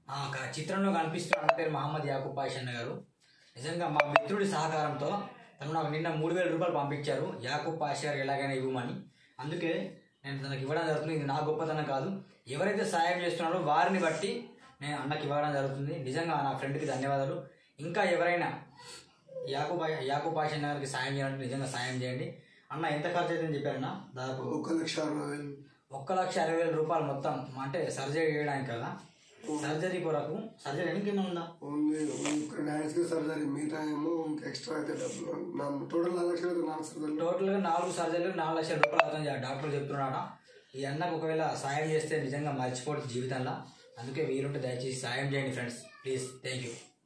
ఆ, క- చిత్రంలో కనిపిస్తున్న అన్న పేరు మహమ్మద్ యాకూబ్ పాషన్న గారు నిజంగా మా మిత్రుడి సహకారంతో తను నాకు నిన్న మూడు వేల రూపాయలు పంపించారు యాకూబ్ పాషా గారు ఎలాగైనా ఇవ్వమని అందుకే నేను తనకి ఇవ్వడం జరుగుతుంది ఇది నా గొప్పతనం కాదు ఎవరైతే సాయం చేస్తున్నారో వారిని బట్టి నేను అన్నకి ఇవ్వడం జరుగుతుంది నిజంగా నా ఫ్రెండ్కి ధన్యవాదాలు ఇంకా ఎవరైనా యాకూబ్ యాకూబ్ పాషన్న గారికి సాయం చేయాలంటే నిజంగా సాయం చేయండి అన్న ఎంత ఖర్చు అవుతుందని చెప్పారన్నా దాదాపు ఒక లక్ష అరవై వేలు ఒక్క లక్ష అరవై వేల రూపాయలు మొత్తం అంటే సర్జరీ చేయడానికి కదా సర్జరీ కొరకు సర్జరీ ఇంకేమైనా ఉందా ఓన్లీ ఇక్కడ డాన్స్కి సర్జరీ మిగతా ఏమో ఇంకా ఎక్స్ట్రా అయితే డబ్బులు నా టోటల్ నాలుగు లక్షలు అయితే నాలుగు సర్జరీ టోటల్గా నాలుగు సర్జరీలు నాలుగు లక్షల రూపాయలు అవుతుంది ఆ డాక్టర్ చెప్తున్నాడా ఈ అన్నకు ఒకవేళ సాయం చేస్తే నిజంగా మర్చిపోతుంది జీవితంలో అందుకే వీలుంటే దయచేసి సాయం చేయండి ఫ్రెండ్స్ ప్లీజ్ థ్యాంక్ యూ